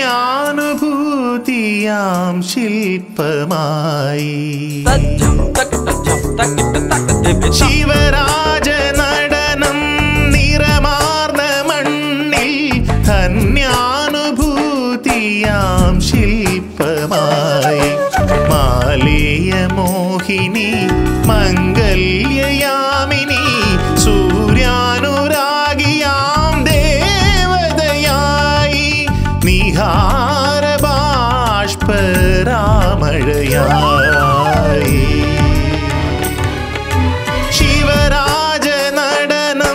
ധന്യാനുഭൂതിയാം ശില്പമായി ശിവരാജ നടനം നിറമാർന്ന മണ്ണിൽ ധന്യാനുഭൂതിയാം ശില്പമായി മാലേയ മോഹിനി മംഗല്യയാമിനി സൂര്യാനുരാഗിയാം ദേവതയായി നിഹാര ബാഷ്പരാമഴയായി ശിവരാജ നടനം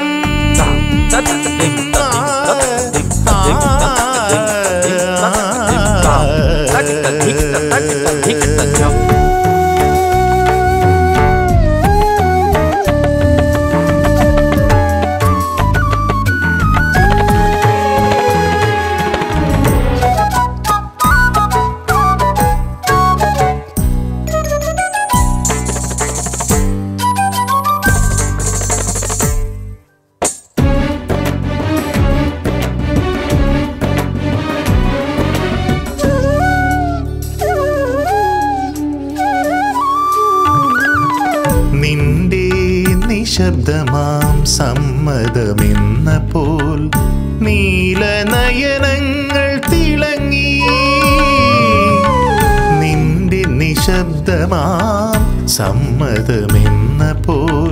നിന്റെ നിശബ്ദമാം സമ്മതമെന്ന പോൽ നീലനയനങ്ങൾ തിളങ്ങി നിന്റെ നിശബ്ദമാം സമ്മതമെന്ന പോൽ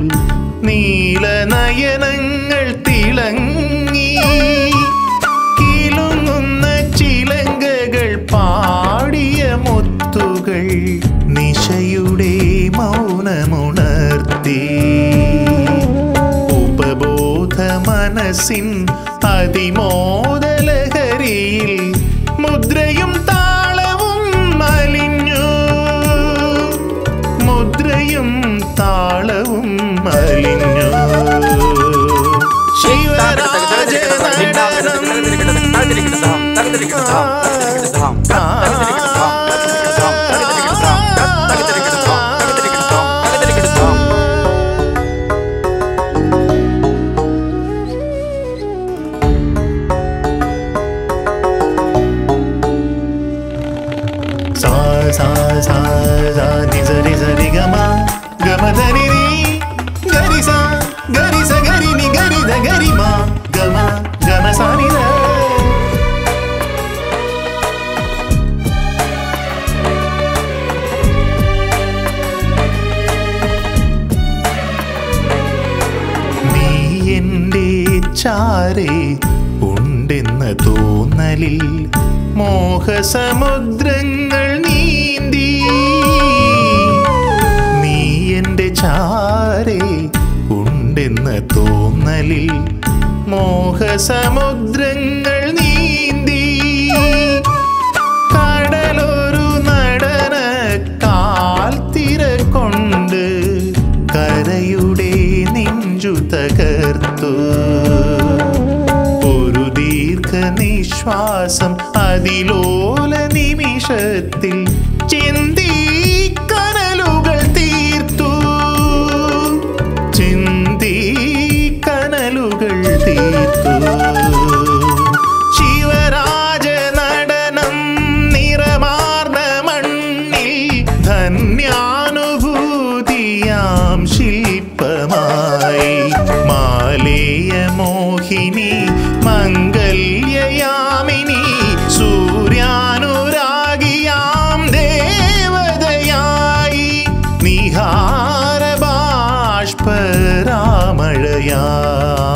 നീലനയനങ്ങൾ തിളങ്ങി കിലുങ്ങുന്ന ചിലങ്കകൾ പാടിയ മുത്തുകൾ നിശയുടെ മൗനമുണർത്തി ഉപബോധ മനസ്സിൻ അതിമോദലഹരിയിൽ മുദ്രയും താളവും മലിഞ്ഞു മുദ്രയും താളവും മലിഞ്ഞു Shivaraja sa sa sa sa ni sa ni sa ni ga ma ga ma da ni ni ga ni sa ga ni sa ga ni ni ga ni da ga ni ma ga ma ga ma sa ni da നീ എൻ്റെ ചാരേ ഉണ്ടെന്ന തോന്നലിൽ മോഹസമുദ്രങ്ങൾ നീന്തി നീ എൻ്റെ ചാരേ ഉണ്ടെന്ന തോന്നലിൽ മോഹസമുദ്രങ്ങൾ നീന്തി കടലൊരു നടന കാൽത്തിര കൊണ്ട് കരയുടെ നെഞ്ചു തകർത്തു ഒരു ദീർഘനിശ്വാസം അതിലോല നിമിഷത്തിൽ ചിന്തി കനലുകൾ തീർത്തു ചിന്തി കനലുകൾ തീർത്തു ശിവരാജ നടനം നിറമാർന്ന മണ്ണിൽ ധന്യാനുഭൂതിയാം ശില്പമായി മാലേയ മോഹിനി മംഗല്യയാമിനി സൂര്യാനുരാഗിയാം ദേവതയായി നിഹാര ബാഷ്പരാമഴയാ